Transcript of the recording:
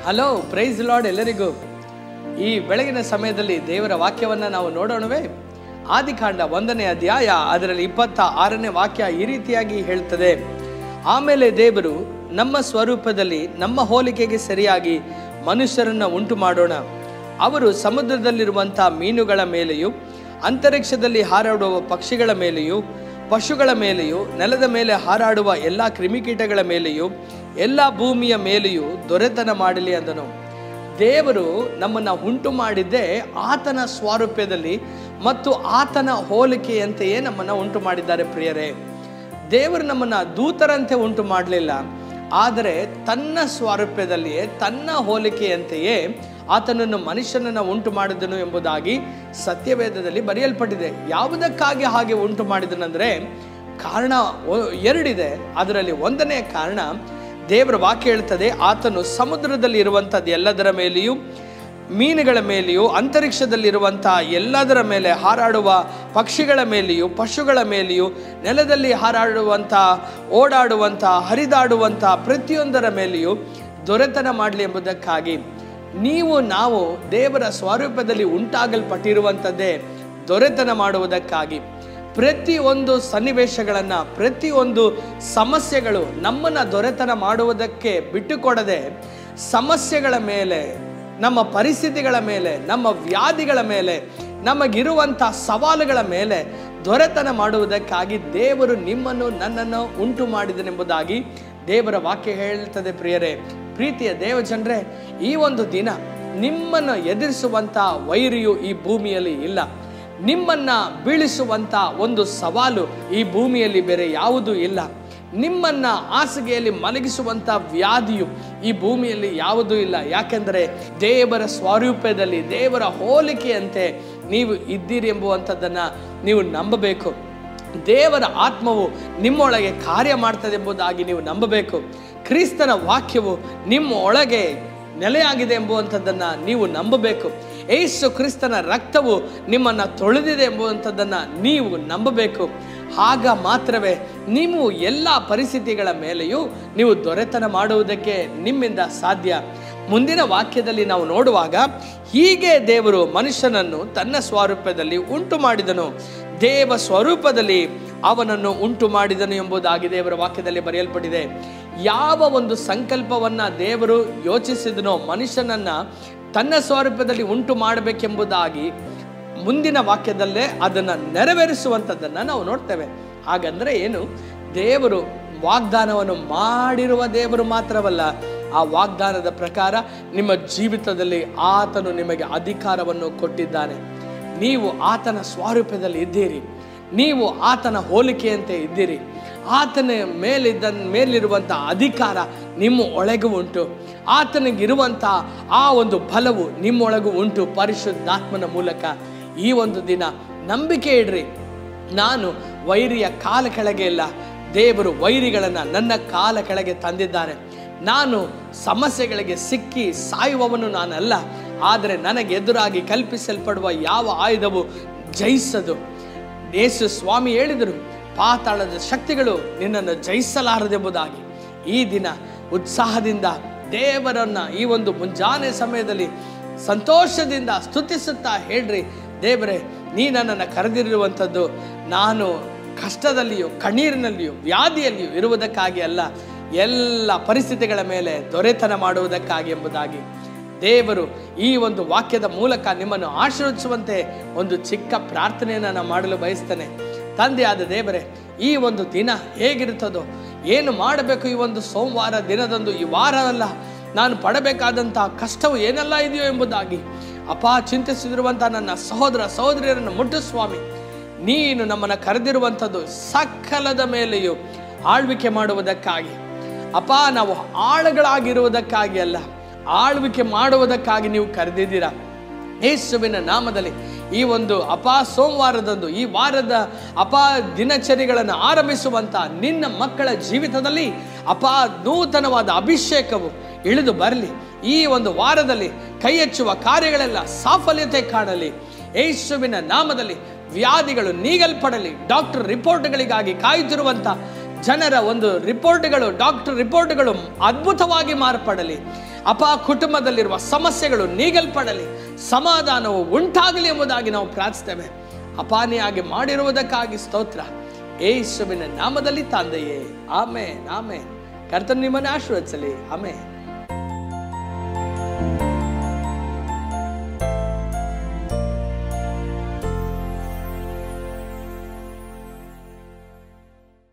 hello price lord ಎಲ್ಲರಿಗೂ ಈ ಬೆಳಗಿನ ಸಮಯದಲ್ಲಿ ದೇವರ ವಾಕ್ಯವನ್ನು ನಾವು ನೋಡೋಣವೇ ಆದಿಕಾಂಡ ಒಂದನೇ ಅಧ್ಯಾಯ ಅದರಲ್ಲಿ ಇಪ್ಪತ್ತ ಆರನೇ ವಾಕ್ಯ ಈ ರೀತಿಯಾಗಿ ಹೇಳ್ತದೆ ಆಮೇಲೆ ದೇವರು ನಮ್ಮ ಸ್ವರೂಪದಲ್ಲಿ ನಮ್ಮ ಹೋಲಿಕೆಗೆ ಸರಿಯಾಗಿ ಮನುಷ್ಯರನ್ನ ಉಂಟು ಮಾಡೋಣ ಅವರು ಸಮುದ್ರದಲ್ಲಿರುವಂಥ ಮೀನುಗಳ ಮೇಲೆಯೂ ಅಂತರಿಕ್ಷದಲ್ಲಿ ಹಾರಾಡುವ ಪಕ್ಷಿಗಳ ಮೇಲೆಯೂ ಪಶುಗಳ ಮೇಲೆಯೂ ನೆಲದ ಮೇಲೆ ಹಾರಾಡುವ ಎಲ್ಲ ಕ್ರಿಮಿಕೀಟಗಳ ಮೇಲೆಯೂ ಎಲ್ಲ ಭೂಮಿಯ ಮೇಲೆಯೂ ದೊರೆತನ ಮಾಡಲಿ ಅಂದನು ದೇವರು ನಮ್ಮನ್ನು ಉಂಟು ಮಾಡಿದ್ದೇ ಆತನ ಸ್ವಾರೂಪ್ಯದಲ್ಲಿ ಮತ್ತು ಆತನ ಹೋಲಿಕೆಯಂತೆಯೇ ನಮ್ಮನ್ನು ಉಂಟು ಮಾಡಿದ್ದಾರೆ ಪ್ರಿಯರೇ ದೇವರು ನಮ್ಮನ್ನು ದೂತರಂತೆ ಉಂಟು ಮಾಡಲಿಲ್ಲ ಆದರೆ ತನ್ನ ಸ್ವಾರೂಪ್ಯದಲ್ಲಿಯೇ ತನ್ನ ಹೋಲಿಕೆಯಂತೆಯೇ ಆತನನ್ನು ಮನುಷ್ಯನನ್ನು ಉಂಟು ಮಾಡಿದನು ಎಂಬುದಾಗಿ ಸತ್ಯವೇದದಲ್ಲಿ ಬರೆಯಲ್ಪಟ್ಟಿದೆ ಯಾವುದಕ್ಕಾಗಿ ಹಾಗೆ ಉಂಟು ಮಾಡಿದನಂದ್ರೆ ಕಾರಣ ಒ- ಎರಡಿದೆ ಅದರಲ್ಲಿ ಒಂದನೇ ಕಾರಣ ದೇವರ ವಾಕ್ಯ ಹೇಳ್ತದೆ ಆತನು ಸಮುದ್ರದಲ್ಲಿ ಇರುವಂಥದ್ದು ಎಲ್ಲದರ ಮೇಲೆಯೂ ಮೀನುಗಳ ಮೇಲೆಯೂ ಅಂತರಿಕ್ಷದಲ್ಲಿರುವಂಥ ಎಲ್ಲದರ ಮೇಲೆ ಹಾರಾಡುವ ಪಕ್ಷಿಗಳ ಮೇಲೆಯೂ ಪಶುಗಳ ಮೇಲೆಯೂ ನೆಲದಲ್ಲಿ ಹಾರಾಡುವಂಥ ಓಡಾಡುವಂಥ ಹರಿದಾಡುವಂಥ ಪ್ರತಿಯೊಂದರ ಮೇಲೆಯೂ ದೊರೆತನ ಮಾಡಲಿ ಎಂಬುದಕ್ಕಾಗಿ ನೀವು ನಾವು ದೇವರ ಸ್ವರೂಪದಲ್ಲಿ ಉಂಟಾಗಲ್ಪಟ್ಟಿರುವಂಥದ್ದೇ ದೊರೆತನ ಮಾಡುವುದಕ್ಕಾಗಿ ಪ್ರತಿಯೊಂದು ಸನ್ನಿವೇಶಗಳನ್ನು ಪ್ರತಿಯೊಂದು ಸಮಸ್ಯೆಗಳು ನಮ್ಮನ್ನು ದೊರೆತನ ಮಾಡುವುದಕ್ಕೆ ಬಿಟ್ಟುಕೊಡದೆ ಸಮಸ್ಯೆಗಳ ಮೇಲೆ ನಮ್ಮ ಪರಿಸ್ಥಿತಿಗಳ ಮೇಲೆ ನಮ್ಮ ವ್ಯಾಧಿಗಳ ಮೇಲೆ ನಮಗಿರುವಂಥ ಸವಾಲುಗಳ ಮೇಲೆ ದೊರೆತನ ಮಾಡುವುದಕ್ಕಾಗಿ ದೇವರು ನಿಮ್ಮನ್ನು ನನ್ನನ್ನು ಉಂಟು ಮಾಡಿದನೆಂಬುದಾಗಿ ದೇವರ ವಾಕ್ಯ ಹೇಳ್ತದೆ ಪ್ರಿಯರೇ ಪ್ರೀತಿಯ ದೇವಜನರೇ ಈ ಒಂದು ದಿನ ನಿಮ್ಮನ್ನು ಎದುರಿಸುವಂಥ ವೈರಿಯು ಈ ಭೂಮಿಯಲ್ಲಿ ಇಲ್ಲ ನಿಮ್ಮನ್ನ ಬೀಳಿಸುವಂತ ಒಂದು ಸವಾಲು ಈ ಭೂಮಿಯಲ್ಲಿ ಬೇರೆ ಯಾವುದೂ ಇಲ್ಲ ನಿಮ್ಮನ್ನ ಹಾಸಿಗೆಯಲ್ಲಿ ಮಲಗಿಸುವಂತ ವ್ಯಾಧಿಯು ಈ ಭೂಮಿಯಲ್ಲಿ ಯಾವುದೂ ಇಲ್ಲ ಯಾಕೆಂದರೆ ದೇವರ ಸ್ವರೂಪದಲ್ಲಿ ದೇವರ ಹೋಲಿಕೆಯಂತೆ ನೀವು ಇದ್ದೀರಿ ಎಂಬುವಂಥದ್ದನ್ನು ನೀವು ನಂಬಬೇಕು ದೇವರ ಆತ್ಮವು ನಿಮ್ಮೊಳಗೆ ಕಾರ್ಯ ಮಾಡ್ತದೆ ಎಂಬುದಾಗಿ ನೀವು ನಂಬಬೇಕು ಕ್ರಿಸ್ತನ ವಾಕ್ಯವು ನಿಮ್ಮ ಒಳಗೆ ನೆಲೆಯಾಗಿದೆ ಎಂಬುವಂಥದ್ದನ್ನು ನೀವು ನಂಬಬೇಕು ಏಸು ಕ್ರಿಸ್ತನ ರಕ್ತವು ನಿಮ್ಮನ್ನು ತೊಳೆದಿದೆ ಎಂಬುವಂಥದ್ದನ್ನು ನೀವು ನಂಬಬೇಕು ಆಗ ಮಾತ್ರವೇ ನೀವು ಎಲ್ಲ ಪರಿಸ್ಥಿತಿಗಳ ಮೇಲೆಯೂ ನೀವು ದೊರೆತನ ಮಾಡುವುದಕ್ಕೆ ನಿಮ್ಮಿಂದ ಸಾಧ್ಯ ಮುಂದಿನ ವಾಕ್ಯದಲ್ಲಿ ನಾವು ನೋಡುವಾಗ ಹೀಗೆ ದೇವರು ಮನುಷ್ಯನನ್ನು ತನ್ನ ಸ್ವರೂಪದಲ್ಲಿ ಉಂಟು ಮಾಡಿದನು ದೇವ ಸ್ವರೂಪದಲ್ಲಿ ಅವನನ್ನು ಉಂಟು ಮಾಡಿದನು ಎಂಬುದಾಗಿ ದೇವರ ವಾಕ್ಯದಲ್ಲಿ ಬರೆಯಲ್ಪಟ್ಟಿದೆ ಯಾವ ಒಂದು ಸಂಕಲ್ಪವನ್ನ ದೇವರು ಯೋಚಿಸಿದನೋ ಮನುಷ್ಯನನ್ನ ತನ್ನ ಸ್ವರೂಪದಲ್ಲಿ ಉಂಟು ಮಾಡಬೇಕೆಂಬುದಾಗಿ ಮುಂದಿನ ವಾಕ್ಯದಲ್ಲೇ ಅದನ್ನು ನೆರವೇರಿಸುವಂಥದ್ದನ್ನು ನಾವು ನೋಡ್ತೇವೆ ಹಾಗಂದ್ರೆ ಏನು ದೇವರು ವಾಗ್ದಾನವನ್ನು ಮಾಡಿರುವ ದೇವರು ಮಾತ್ರವಲ್ಲ ಆ ವಾಗ್ದಾನದ ಪ್ರಕಾರ ನಿಮ್ಮ ಜೀವಿತದಲ್ಲಿ ಆತನು ನಿಮಗೆ ಅಧಿಕಾರವನ್ನು ಕೊಟ್ಟಿದ್ದಾನೆ ನೀವು ಆತನ ಸ್ವರೂಪದಲ್ಲಿ ಇದ್ದೀರಿ ನೀವು ಆತನ ಹೋಲಿಕೆಯಂತೆ ಇದ್ದೀರಿ ಆತನ ಮೇಲಿದ್ದ ಮೇಲಿರುವಂಥ ಅಧಿಕಾರ ನಿಮ್ಮ ಒಳಗೂ ಉಂಟು ಆತನಿಗಿರುವಂಥ ಆ ಒಂದು ಫಲವು ನಿಮ್ಮೊಳಗೂ ಉಂಟು ಪರಿಶುದ್ಧಾತ್ಮನ ಮೂಲಕ ಈ ಒಂದು ದಿನ ನಂಬಿಕೆ ಇಡ್ರಿ ನಾನು ವೈರಿಯ ಕಾಲ ಕೆಳಗೆ ಇಲ್ಲ ದೇವರು ವೈರಿಗಳನ್ನು ನನ್ನ ಕಾಲ ಕೆಳಗೆ ತಂದಿದ್ದಾನೆ ನಾನು ಸಮಸ್ಯೆಗಳಿಗೆ ಸಿಕ್ಕಿ ಸಾಯುವವನು ನಾನಲ್ಲ ಆದರೆ ನನಗೆ ಎದುರಾಗಿ ಕಲ್ಪಿಸಲ್ಪಡುವ ಯಾವ ಆಯುಧವು ಜಯಿಸದು ಯೇಸು ಸ್ವಾಮಿ ಹೇಳಿದರು ಪಾತಾಳದ ಶಕ್ತಿಗಳು ನಿನ್ನನ್ನು ಜಯಿಸಲಾರದೆಂಬುದಾಗಿ ಈ ದಿನ ಉತ್ಸಾಹದಿಂದ ದೇವರನ್ನ ಈ ಒಂದು ಮುಂಜಾನೆ ಸಮಯದಲ್ಲಿ ಸಂತೋಷದಿಂದ ಸ್ತುತಿಸುತ್ತಾ ಹೇಳ್ರಿ ದೇವರೇ ನೀ ನನ್ನನ್ನು ಕರೆದಿರುವಂಥದ್ದು ನಾನು ಕಷ್ಟದಲ್ಲಿಯೂ ಕಣ್ಣೀರಿನಲ್ಲಿಯೂ ವ್ಯಾಧಿಯಲ್ಲಿಯೂ ಇರುವುದಕ್ಕಾಗಿ ಅಲ್ಲ ಎಲ್ಲ ಪರಿಸ್ಥಿತಿಗಳ ಮೇಲೆ ದೊರೆತನ ಮಾಡುವುದಕ್ಕಾಗಿ ಎಂಬುದಾಗಿ ದೇವರು ಈ ಒಂದು ವಾಕ್ಯದ ಮೂಲಕ ನಿಮ್ಮನ್ನು ಆಶೀರ್ವದಿಸುವಂತೆ ಒಂದು ಚಿಕ್ಕ ಪ್ರಾರ್ಥನೆಯನ್ನು ನಾನು ಮಾಡಲು ಬಯಸ್ತೇನೆ ತಂದೆಯಾದ ದೇವರೇ ಈ ಒಂದು ದಿನ ಹೇಗಿರುತ್ತದೋ ಏನು ಮಾಡಬೇಕು ಈ ಒಂದು ಸೋಮವಾರ ದಿನದಂದು ಈ ವಾರ ಅಲ್ಲ ನಾನು ಪಡಬೇಕಾದಂತಹ ಕಷ್ಟವು ಏನೆಲ್ಲ ಇದೆಯೋ ಎಂಬುದಾಗಿ ಅಪ ಚಿಂತಿಸಿದಿರುವಂಥ ನನ್ನ ಸಹೋದರ ಸಹೋದರಿಯರನ್ನು ಮುಟ್ಟು ಸ್ವಾಮಿ ನೀನು ನಮ್ಮನ್ನು ಕರೆದಿರುವಂಥದ್ದು ಸಕಲದ ಮೇಲೆಯೂ ಆಳ್ವಿಕೆ ಮಾಡುವುದಕ್ಕಾಗಿ ಅಪ ನಾವು ಆಳುಗಳಾಗಿರುವುದಕ್ಕಾಗಿ ಅಲ್ಲ ಆಳ್ವಿಕೆ ಮಾಡುವುದಕ್ಕಾಗಿ ನೀವು ಕರೆದಿದ್ದೀರಾ ಯೇಸುವಿನ ನಾಮದಲ್ಲಿ ಈ ಒಂದು ಅಪಾ ಸೋಮವಾರದಂದು ಈ ವಾರದ ಅಪಾ ದಿನಚರಿಗಳನ್ನು ಆರಂಭಿಸುವಂತ ನಿನ್ನ ಮಕ್ಕಳ ಜೀವಿತದಲ್ಲಿ ಅಪಾ ನೂತನವಾದ ಅಭಿಷೇಕವು ಇಳಿದು ಬರಲಿ ಈ ಒಂದು ವಾರದಲ್ಲಿ ಕೈ ಹೆಚ್ಚುವ ಕಾರ್ಯಗಳೆಲ್ಲ ಸಾಫಲ್ಯತೆ ಕಾಣಲಿ ಯೇಸುವಿನ ನಾಮದಲ್ಲಿ ವ್ಯಾಧಿಗಳು ನೀಗಲ್ಪಡಲಿ ಡಾಕ್ಟರ್ ರಿಪೋರ್ಟ್ಗಳಿಗಾಗಿ ಕಾಯುತ್ತಿರುವಂಥ ಜನರ ಒಂದು ರಿಪೋರ್ಟ್ಗಳು ಡಾಕ್ಟರ್ ರಿಪೋರ್ಟ್ಗಳು ಅದ್ಭುತವಾಗಿ ಮಾರ್ಪಡಲಿ ಅಪ ಕುಟುಂಬದಲ್ಲಿರುವ ಸಮಸ್ಯೆಗಳು ನೀಗಲ್ಪಡಲಿ ಸಮಾಧಾನವು ಉಂಟಾಗಲಿ ಎಂಬುದಾಗಿ ನಾವು ಪ್ರಾರ್ಥಿಸ್ತೇವೆ ಅಪಾನಿಯಾಗಿ ಮಾಡಿರುವುದಕ್ಕಾಗಿ ಸ್ತೋತ್ರ ಏಸುವಿನ ನಾಮದಲ್ಲಿ ತಂದೆಯೇ ಆಮೇ ಆಮೇ ಕರ್ತನು ನಿಮ್ಮನ್ನು ಆಶೀರ್ವದಿಸಲಿ ಆಮೇ